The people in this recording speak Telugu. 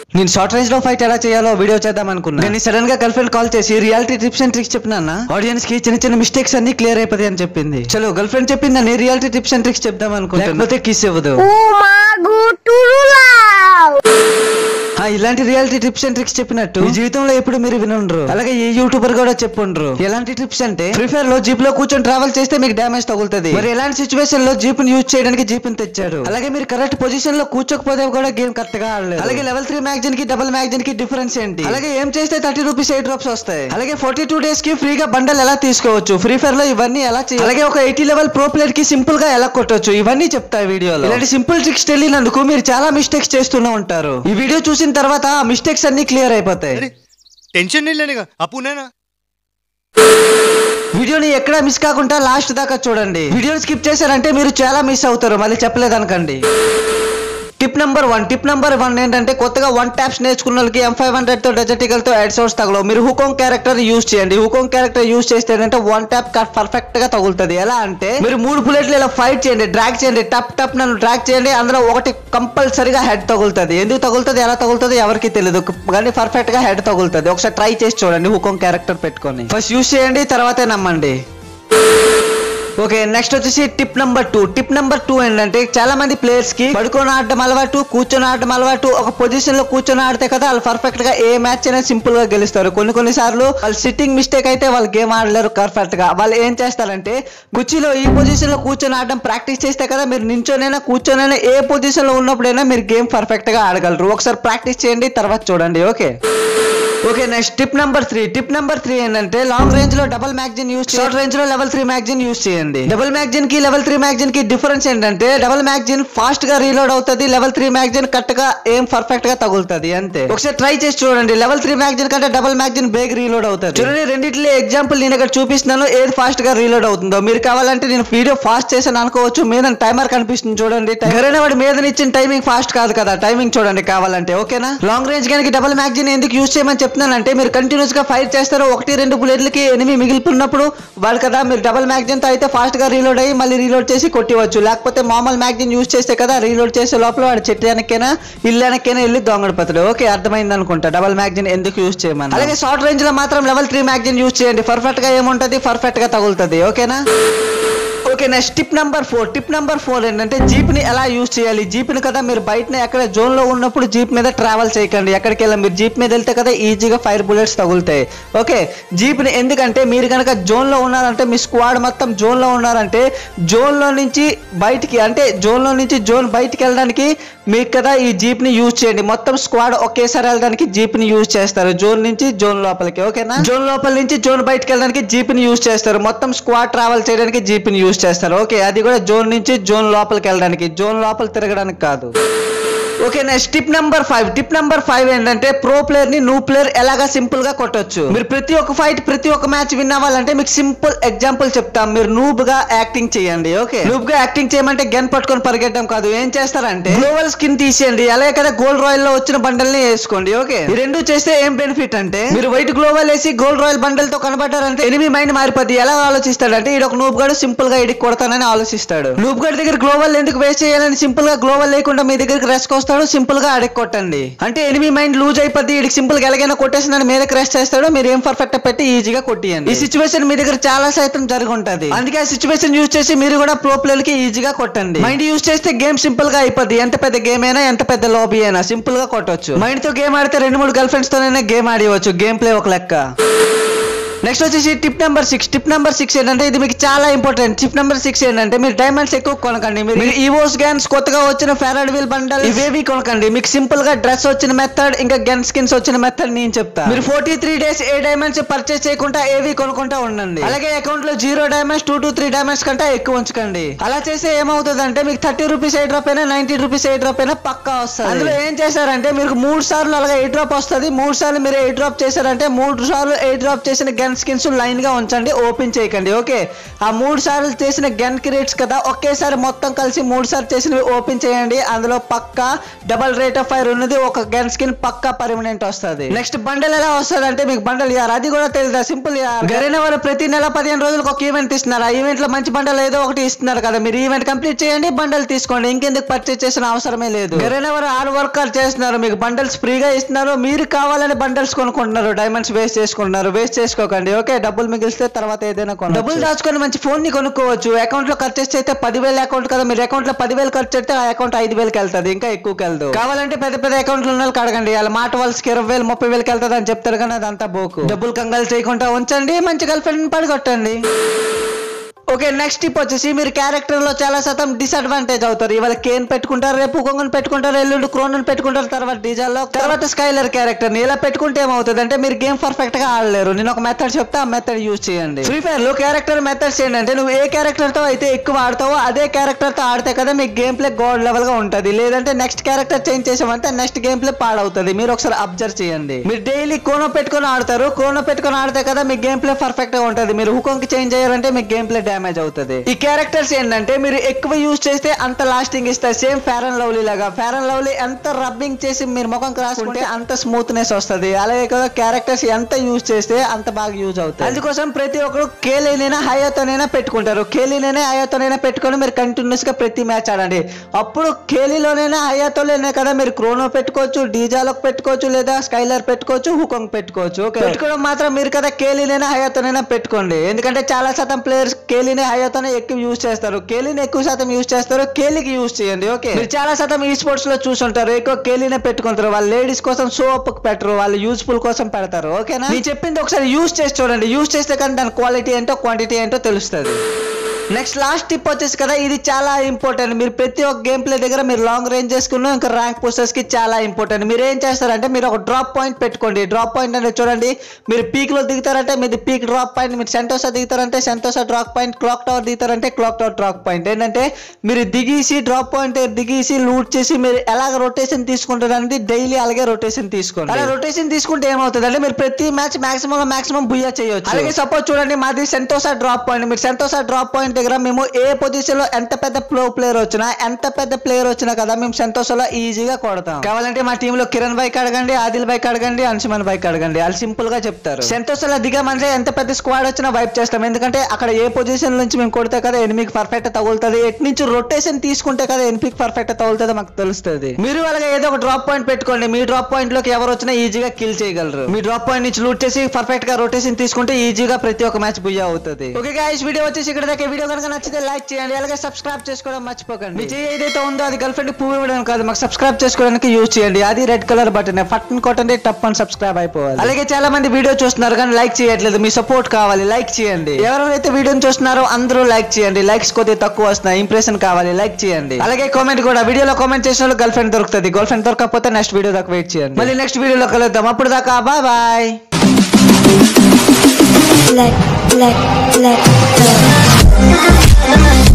నేను షార్ట్ రేంజ్ లో ఫైట్ ఎలా చేయాలో వీడియో చేద్దాం అనుకున్నా నేను సడన్ గా గర్ల్ ఫ్రెండ్ కాల్ చేసి రియాలిటీ టిప్స్ అండ్ ట్రిక్స్ చెప్పినా ఆడియన్స్ కి చిన్న చిన్న మిస్టేక్స్ అన్ని క్లియర్ అయిపోతాయి అని చెప్పింది చలో గర్ల్ ఫ్రెండ్ చెప్పిందని రియాలిటీ టిప్స్ అండ్ ట్రిక్స్ చెప్దాం అనుకుంటా లేకపోతే కిస్ ఇవ్వదు Umagu Turulau. ఆ, ఇలాంటి రియాలిటీ టిప్స్ అండ్ ట్రిక్స్ చెప్పినట్టు మీ జీవితంలో ఎప్పుడు మీరు వినుండ్రు అలాగే ఏ యూట్యూబర్ కూడా చెప్పుండ్రు ఎలాంటి టిప్స్ అంటే ఫ్రీ ఫైర్ లో జీప్ లో కూర్చొని ట్రావెల్ చేస్తే మీకు డ్యామేజ్ తగులుతుంది మరి ఎలాంటి సిచువేషన్ లో జీప్ ని యూజ్ చేయడానికి జీప్ ని తెచ్చాడు అలాగే మీరు కరెక్ట్ పొజిషన్ లో కూర్చోకపోతే కూడా గేమ్ కరెక్ట్ గా ఆడలేదు అలాగే లెవెల్ త్రీ మ్యాగజైన్ కి డబుల్ మ్యాగజైన్ కి డిఫరెన్స్ ఏంటి అలాగే ఏం చేస్తే థర్టీ రూపీస్ ఎయిట్ డ్రాప్స్ వస్తాయి అలాగే ఫార్టీ టూ డేస్ కి ఫ్రీగా బండల్ ఎలా తీసుకోవచ్చు ఫ్రీ ఫైర్ లో ఇవన్నీ ఎలా చేయాలి అలాగే ఒక ఎయిటీ లెవెల్ ప్రో ప్లేయర్ కి సింపుల్ గా ఎలా కొట్టొచ్చు ఇవన్నీ చెప్తా ఈ వీడియోలో ఇలాంటి సింపుల్ ట్రిక్స్ తెలియనందుకు మీరు చాలా మిస్టేక్స్ చేస్తూనే ఉంటారు ఈ వీడియో చూసిన తర్వాత ఆ మిస్టేక్స్ అన్ని క్లియర్ అయిపోతాయి अरे टेंशन नहीं लेने का अपू है ना వీడియోని ఎక్కడ మిస్ కాకుండా లాస్ట్ దాకా చూడండి వీడియోని స్కిప్ చేశారంటే మీరు చాలా మిస్ అవుతారు మళ్ళీ చెప్పలేదనకండి tip number one tip number one ఏంటంటే కొత్తగా వన్ ట్యాప్స్ నేర్చుకున్న వాళ్ళకి ఎం ఫైవ్ హండ్రెడ్ తో డెజర్టికల్ తో హెడ్ సోర్స్ తగలవు మీరు హుకోంగ్ క్యారెక్టర్ యూస్ చేయండి హుకోంగ్ క్యారెక్టర్ యూస్ చేస్తే ఏంటంటే వన్ ట్యాప్ పర్ఫెక్ట్ గా తగులుతుంది ఎలా అంటే మీరు మూడు బుల్లెట్లు ఇలా ఫైట్ చేయండి డ్రాగ్ చేయండి టప్ టప్ నన్ను డ్రాగ్ చేయండి అందులో ఒకటి కంపల్సరీగా హెడ్ తగులుతుంది ఎందుకు తగులుతుంది ఎలా తగులుతుంది ఎవరికి తెలియదు కానీ పర్ఫెక్ట్ గా హెడ్ తగులుతుంది ఒకసారి ట్రై చేసి చూడండి హుకోంగ్ క్యారెక్టర్ పెట్టుకొని ఫస్ట్ యూస్ చేయండి తర్వాతే నమ్మండి ఓకే నెక్స్ట్ వచ్చేసి tip number two tip number two ఏంటంటే చాలా మంది ప్లేయర్స్ కి పడుకొని ఆడడం అలవాటు కూర్చొని ఆడడం అలవాటు ఒక పొజిషన్ లో కూర్చొని ఆడితే కదా వాళ్ళు పర్ఫెక్ట్ గా ఏ మ్యాచ్ అయినా సింపుల్ గా గెలుస్తారు కొన్ని కొన్ని సార్లు వాళ్ళు సిట్టింగ్ మిస్టేక్ అయితే వాళ్ళు గేమ్ ఆడలేరు పర్ఫెక్ట్ గా వాళ్ళు ఏం చేస్తారంటే కుర్చీలో ఈ పొజిషన్ లో కూర్చొని ఆడడం ప్రాక్టీస్ చేస్తే కదా మీరు నించోనైనా కూర్చొనైనా ఏ పొజిషన్ లో ఉన్నప్పుడైనా మీరు గేమ్ పర్ఫెక్ట్ గా ఆడగలరు ఒకసారి ప్రాక్టీస్ చేయండి తర్వాత చూడండి okay okay next tip number three tip number three ఏంటంటే లాంగ్ రేంజ్ లో double magazine use short range లో లెవెల్ త్రీ మ్యాగజిన్ యూస్ చేయండి డబుల్ మ్యాగజిన్ కి లెవెల్ త్రీ మ్యాగజిన్ కి డిఫరెన్స్ ఏంటంటే డబుల్ మ్యాగజిన్ ఫాస్ట్ గా రీలోడ్ అవుతుంది లెవెల్ త్రీ మ్యాగజిన్ కరెక్ట్ గా ఏం పర్ఫెక్ట్ గా తగులుతుంది అంతే ఒకసారి ట్రై చేసి చూడండి లెవెల్ త్రీ మ్యాగజిన్ కంటే డబుల్ మ్యాగజిన్ బేగ్ రీలోడ్ అవుతుంది చూడండి రెండిట్లో ఎగ్జాంపుల్ నేను ఇక్కడ చూపిస్తున్నాను ఏది ఫాస్ట్ గా రీలోడ్ అవుతుందో మీరు కావాలంటే నేను వీడియో ఫాస్ట్ చేశాను అనుకోవచ్చు మీద టైమర్ కనిపిస్తుంది చూడండి గరైన వాడి మీద ఇచ్చిన టైమింగ్ ఫాస్ట్ కాదు కదా టైమింగ్ చూడండి కావాలంటే ఓకేనా లాంగ్ రేంజ్ కనుక డబుల్ మ్యాగజిన్ ఎందుకు యూస్ చేయమని చెప్తున్నానంటే మీరు కంటిన్యూస్ గా ఫైర్ చేస్తారు ఒకటి రెండు బుల్లెట్లకి ఎనిమి మిగిలిపోయినప్పుడు వాళ్ళు కదా మీరు డబుల్ మ్యాగజిన్ తో అయితే ఫాస్ట్ గా రీలోడ్ అయ్యి మళ్ళీ రీలోడ్ చేసి కొట్టివచ్చు లేకపోతే మామూలు మ్యాగజిన్ యూస్ చేస్తే కదా రీలోడ్ చేసే లోపల వాడు చెట్టు వెనక్కైనా ఇల్లు వెనక్కైనా వెళ్ళి దొంగడిపోతాడు ఓకే అర్థమైంది అనుకుంటా డబుల్ మ్యాగజిన్ ఎందుకు యూస్ చేయమని అలాగే షార్ట్ రేంజ్ లో మాత్రం లెవెల్ త్రీ మ్యాగజిన్ యూస్ చేయండి పర్ఫెక్ట్ గా ఏముంటది పర్ఫెక్ట్ గా తగులుతుంది ఓకేనా okay next tip number four tip number four ఏంటంటే జీప్ ని ఎలా యూజ్ చేయాలి జీప్ ని కదా మీరు బయట ఎక్కడ జోన్ లో ఉన్నప్పుడు జీప్ మీద ట్రావెల్ చేయకండి ఎక్కడికి వెళ్ళా మీరు జీప్ మీద వెళ్తే కదా ఈజీగా ఫైర్ బుల్లెట్స్ తగులుతాయి ఓకే జీప్ ని ఎందుకంటే మీరు కనుక జోన్ లో ఉన్నారంటే మీ స్క్వాడ్ మొత్తం జోన్ లో ఉన్నారంటే జోన్ లో నుంచి బయటికి అంటే జోన్ లో నుంచి జోన్ బయటికి వెళ్ళడానికి మీకు కదా ఈ జీప్ ని యూజ్ చేయండి మొత్తం స్క్వాడ్ ఒకేసారి వెళ్ళడానికి జీప్ ని యూజ్ చేస్తారు జోన్ నుంచి జోన్ లోపలికి ఓకేనా జోన్ లోపల నుంచి జోన్ బయటికి వెళ్ళడానికి జీప్ ని యూజ్ చేస్తారు మొత్తం స్క్వాడ్ ట్రావెల్ చేయడానికి జీప్ ని యూజ్ చేస్తారు ఓకే అది కూడా జోన్ నుంచి జోన్ లోపలికి వెళ్ళడానికి జోన్ లోపల తిరగడానికి కాదు okay next tip number five tip number five ఏంటంటే ప్రో ప్లేయర్ ని నూ ప్లేయర్ ఎలాగా సింపుల్ గా కొట్టొచ్చు మీరు ప్రతి ఒక్క ఫైట్ ప్రతి ఒక్క మ్యాచ్ విన్ అవ్వాలంటే మీకు సింపుల్ ఎగ్జాంపుల్ చెప్తాం మీరు నూబ్ గా యాక్టింగ్ చేయండి ఓకే నూబ్ గా యాక్టింగ్ చేయమంటే గన్ పట్టుకొని పరిగెట్టడం కాదు ఏం చేస్తారంటే గ్లోవల్ స్కిన్ తీసేయండి అలాగే కదా గోల్డ్ రాయల్ లో వచ్చిన బండల్ ని వేసుకోండి ఓకే ఈ రెండు చేస్తే ఏం బెనిఫిట్ అంటే మీరు వైట్ గ్లోవల్ వేసి గోల్డ్ రాయల్ బండల్ తో కనబడ్డారంటే ఎనిమి మైండ్ మారిపోద్ది ఎలా ఆలోచిస్తాడంటే ఈడు ఒక నూబ్ గాడు సింపుల్ గా ఇడికి కొడతానని ఆలోచిస్తాడు నూబ్ గడి దగ్గర గ్లోవల్ ఎందుకు వేస్ట్ చేయాలని సింపుల్ గా గ్లోవల్ లేకుండా మీ దగ్గరికి రెస్క్ వస్తాడు సింపుల్ గా అడిగి కొట్టండి అంటే ఎనిమి మైండ్ లూజ్ అయిపోద్ది ఇడికి సింపుల్ గా ఎలాగైనా కొట్టేసి నన్ను మీదకి రెస్ట్ చేస్తాడు మీరు ఏం పర్ఫెక్ట్ పెట్టి ఈజీగా కొట్టియండి ఈ సిచువేషన్ మీ దగ్గర చాలా సైతం జరిగి ఉంటది అందుకే ఆ సిచువేషన్ యూజ్ చేసి మీరు కూడా ప్రో ప్లేయర్ కి ఈజీగా కొట్టండి మైండ్ యూజ్ చేస్తే గేమ్ సింపుల్ గా అయిపోద్ది ఎంత పెద్ద గేమ్ అయినా ఎంత పెద్ద లాబీ అయినా సింపుల్ గా కొట్టొచ్చు మైండ్ తో గేమ్ ఆడితే రెండు మూడు గర్ల్ ఫ్రెండ్స్ తోనైనా గేమ్ ఆడియవచ్చు గేమ్ ప్లే ఒక లెక్క నెక్స్ట్ వచ్చేసి tip number six tip number six ఏంటంటే ఇది మీకు చాలా ఇంపార్టెంట్ టిప్ నెంబర్ సిక్స్ ఏంటంటే మీరు డైమండ్స్ ఎక్కువ కొనకండి మీరు ఈవోస్ గన్స్ కొత్తగా వచ్చిన ఫెరడ్ వీల్ బండల్ ఇవేవి కొనకండి మీకు సింపుల్ గా డ్రెస్ వచ్చిన మెథడ్ ఇంకా గన్ స్కిన్స్ వచ్చిన మెథడ్ నేను చెప్తా మీరు ఫోర్టీ త్రీ డేస్ ఏ డైమండ్స్ పర్చేస్ చేయకుండా ఏవి కొనుక్కుంటా ఉండండి అలాగే అకౌంట్ లో zero diamonds two to three diamonds కంటే ఎక్కువ ఉంచకండి అలా చేస్తే ఏమవుతుంది అంటే మీకు థర్టీ రూపీస్ ఎయిట్ డ్రాప్ అయినా నైన్టీ రూపీస్ ఎయిట్ డ్రాప్ అయినా పక్కా వస్తుంది అందులో ఏం చేశారంటే మీకు మూడు సార్లు అలాగే ఎయిట్ డ్రాప్ వస్తుంది మూడు సార్లు మీరు ఎయిట్ డ్రాప్ చేశారంటే మూడు సార్లు ఎయిట్ డ్రాప్ చేసిన గన్ స్కిన్స్ లైన్ గా ఉంచండి ఓపెన్ చేయకండి ఓకే ఆ మూడు సార్లు చేసిన గన్ క్రియేట్స్ కదా ఒకేసారి మొత్తం కలిసి మూడు సార్లు చేసినవి ఓపెన్ చేయండి అందులో పక్కా డబల్ రేట్ ఆఫ్ ఫైర్ ఉన్నది ఒక గన్ స్కిన్ పక్కా పర్మనెంట్ వస్తుంది నెక్స్ట్ బండల్ ఎలా వస్తుంది అంటే మీకు బండల్ యార్ అది కూడా తెలియదా సింపుల్ యార్ గరైన వారు ప్రతి నెల పదిహేను రోజులకు ఒక ఈవెంట్ ఇస్తున్నారు ఆ ఈవెంట్ లో మంచి బండల్ ఏదో ఒకటి ఇస్తున్నారు కదా మీరు ఈవెంట్ కంప్లీట్ చేయండి బండల్ తీసుకోండి ఇంకెందుకు పర్చేస్ చేసిన అవసరమే లేదు గరైన వారు హార్డ్ వర్క్ చేస్తున్నారు మీకు బండల్స్ ఫ్రీగా ఇస్తున్నారు మీరు కావాలని బండల్స్ కొనుక్కుంటున్నారు డైమండ్స్ వేస్ట్ చేసుకుంటున్నారు వేస్ట్ చేసుకోకండి ఓకే డబ్బులు మిగిలిస్తే తర్వాత ఏదైనా కొను డబ్బులు దాచుకొని మంచి ఫోన్ ని కొనుక్కోవచ్చు అకౌంట్ లో ఖర్చు చేస్తే పదివేల అకౌంట్ కదా మీరు అకౌంట్ లో పదివేలు ఖర్చు చేస్తే ఆ అకౌంట్ ఐదు వేలకి వెళ్తుంది ఇంకా ఎక్కువకి వెళ్దు కావాలంటే పెద్ద పెద్ద అకౌంట్లు ఉన్న వాళ్ళకి అడగండి వాళ్ళ మాట వాళ్ళకి ఇరవై వేలు ముప్పై వేలకి వెళ్తుంది అని చెప్తారు కానీ అదంతా బోకు డబ్బులు కంగాలు చేయకుండా ఉంచండి మంచి గర్ల్ ఫ్రెండ్ పడగొట్టండి ఓకే నెక్స్ట్ టిప్ వచ్చేసి మీరు క్యారెక్టర్ లో చాలా శాతం డిసడ్వాంటేజ్ అవుతారు ఇవాళ కేన్ పెట్టుకుంటారు రేపు కొంగన్ పెట్టుకుంటారు ఎల్లుండి క్రోన్ పెట్టుకుంటారు తర్వాత డీజల్ లో తర్వాత స్కైలర్ క్యారెక్టర్ ని ఇలా పెట్టుకుంటే ఏమవుతుంది అంటే మీరు గేమ్ పర్ఫెక్ట్ గా ఆడలేరు నేను ఒక మెథడ్ చెప్తే ఆ మెథడ్ యూజ్ చేయండి ఫ్రీ ఫైర్ లో క్యారెక్టర్ మెథడ్స్ ఏంటంటే నువ్వు ఏ క్యారెక్టర్ తో అయితే ఎక్కువ ఆడతావో అదే క్యారెక్టర్ తో ఆడితే కదా మీకు గేమ్ ప్లే గోడ్ లెవెల్ గా ఉంటది లేదంటే నెక్స్ట్ క్యారెక్టర్ చేంజ్ చేసామంటే నెక్స్ట్ గేమ్ ప్లే పాడవుతుంది మీరు ఒకసారి అబ్జర్వ్ చేయండి మీరు డైలీ కోనో పెట్టుకొని ఆడతారు కోనో పెట్టుకొని ఆడితే కదా మీ గేమ్ ప్లే పర్ఫెక్ట్ గా ఉంటది మీరు హుకంకి చేంజ్ చేయాలంటే మీ గేమ్ ప్లే డ్యామేజ్ అవుతుంది ఈ క్యారెక్టర్స్ ఏంటంటే మీరు ఎక్కువ యూజ్ చేస్తే అంత లాస్టింగ్ ఇస్తాయి సేమ్ ఫేర్ అండ్ లవ్లీ లాగా ఫేర్ అండ్ లవ్లీ ఎంత రబ్బింగ్ చేసి మీరు ముఖం రాసుకుంటే అంత స్మూత్నెస్ వస్తుంది అలాగే కదా క్యారెక్టర్స్ ఎంత యూజ్ చేస్తే అంత బాగా యూజ్ అవుతుంది అందుకోసం ప్రతి ఒక్కరు కేలీనైనా హయాతోనైనా పెట్టుకుంటారు కేలీనైనా హయాతోనైనా పెట్టుకొని మీరు కంటిన్యూస్ గా ప్రతి మ్యాచ్ ఆడండి అప్పుడు కేలీలోనైనా హయాతోలోనే కదా మీరు క్రోనో పెట్టుకోవచ్చు డీజాలోకి పెట్టుకోవచ్చు లేదా స్కైలర్ పెట్టుకోవచ్చు హుకంగ్ పెట్టుకోవచ్చు ఓకే పెట్టుకోవడం మాత్రం మీరు కదా కేలీనైనా హయాతోనైనా పెట్టుకోండి ఎందుకంటే చాలా శాతం ప్లేయర్స్ కేలీనే హయాతోనే ఎక్కువ యూజ్ చేస్తారు కేలీని ఎక్కువ శాతం యూజ్ చేస్తారు కేలీకి యూజ్ చేయండి ఓకే మీరు చాలా శాతం ఈ స్పోర్ట్స్ లో చూసుంటారు ఎక్కువ కేలీనే పెట్టుకుంటారు వాళ్ళ లేడీస్ కోసం సోప్ పెట్టరు వాళ్ళు యూజ్ఫుల్ కోసం పెడతారు ఓకేనా నేను చెప్పింది ఒకసారి యూజ్ చేసి చూడండి యూజ్ చేస్తే కానీ దాని క్వాలిటీ ఏంటో క్వాంటిటీ ఏంటో తెలుస్తుంది నెక్స్ట్ లాస్ట్ టిప్ వచ్చేసి కదా ఇది చాలా ఇంపార్టెంట్ మీరు ప్రతి ఒక్క గేమ్ ప్లే దగ్గర మీరు లాంగ్ రేంజ్ చేసుకున్న ఇంకా ర్యాంక్ పోస్టర్స్ కి చాలా ఇంపార్టెంట్ మీరు ఏం చేస్తారంటే మీరు ఒక డ్రాప్ పాయింట్ పెట్టుకోండి డ్రాప్ పాయింట్ అంటే చూడండి మీరు పీక్ లో దిగుతారంటే మీది పీక్ డ్రాప్ పాయింట్ మీరు సెంటోసా దిగుతారంటే Sentosa drop point clock tower దిగుతారంటే క్లాక్ టవర్ డ్రాప్ పాయింట్ ఏంటంటే మీరు దిగేసి డ్రాప్ పాయింట్ దిగేసి లూట్ చేసి మీరు ఎలాగ రొటేషన్ తీసుకుంటారంటే డైలీ అలాగే రొటేషన్ తీసుకోండి అలా రొటేషన్ తీసుకుంటే ఏమవుతుంది అంటే మీరు ప్రతి మ్యాచ్ మాక్సిమం మాక్సిమం బుయ్యా చేయొచ్చు అలాగే సపోజ్ చూడండి మాది సెంటోసా డ్రాప్ పాయింట్ మీరు సెంటోసా డ్రాప్ పాయింట్ దగ్గర మేము ఏ పొజిషన్ లో ఎంత పెద్ద ప్రో ప్లేయర్ వచ్చినా ఎంత పెద్ద ప్లేయర్ వచ్చినా కదా మేము సెంటోసాలో ఈజీగా కొడతాం కావాలంటే మా టీమ్ లో కిరణ్ బైక్ అడగండి ఆదిల్ బైక్ అడగండి అంశుమన్ బైక్ అడగండి వాళ్ళు సింపుల్ గా చెప్తారు సెంటోసాలో దిగామంటే ఎంత పెద్ద స్క్వాడ్ వచ్చినా వైప్ చేస్తాం ఎందుకంటే అక్కడ ఏ పొజిషన్ నుంచి మేము కొడితే కదా ఎనిమికి పర్ఫెక్ట్ తగులుతుంది ఎటు నుంచి రొటేషన్ తీసుకుంటే కదా ఎనిమికి పర్ఫెక్ట్ తగులుతుంది మాకు తెలుస్తుంది మీరు అలాగే ఏదో ఒక డ్రాప్ పాయింట్ పెట్టుకోండి మీ డ్రాప్ పాయింట్ లోకి ఎవరు వచ్చినా ఈజీగా కిల్ చేయగలరు మీ డ్రాప్ పాయింట్ నుంచి లూట్ చేసి పర్ఫెక్ట్ గా రొటేషన్ తీసుకుంటే ఈజీగా ప్రతి ఒక్క మ్యాచ్ బుయ్య అవుతుంది ఓకే గాయస్ వీడియో వచ్చేసి ఇక్కడ దాకా వీడియో కనుక నచ్చితే లైక్ చేయండి అలాగే సబ్స్క్రైబ్ చేసుకోవడం మర్చిపోకండి మీ చేయి ఏదైతే ఉందో అది గర్ల్ ఫ్రెండ్ పువ్వు ఇవ్వడం కాదు మాకు సబ్స్క్రైబ్ చేసుకోవడానికి యూజ్ చేయండి అది రెడ్ కలర్ బటన్ పట్టన్ కొట్టండి టప్ అని సబ్స్క్రైబ్ అయిపోవాలి అలాగే చాలా మంది వీడియో చూస్తున్నారు కానీ లైక్ చేయట్లేదు మీ సపోర్ట్ కావాలి లైక్ చేయండి ఎవరైతే వీడియోని చూస్తున్నారో అందరూ లైక్ చేయండి లైక్స్ కొద్దిగా తక్కువ వస్తున్నాయి ఇంప్రెషన్ కావాలి లైక్ చేయండి అలాగే కామెంట్ కూడా వీడియోలో కామెంట్ చేసిన వాళ్ళు గర్ల్ ఫ్రెండ్ దొరుకుతుంది గర్ల్ ఫ్రెండ్ దొరకకపోతే నెక్స్ట్ వీడియో దాకా వెయిట్ చేయండి మళ్ళీ నెక్స్ట్ వీడియోలో కలుద్దాం అప్పుడు దాకా bye bye let let let go.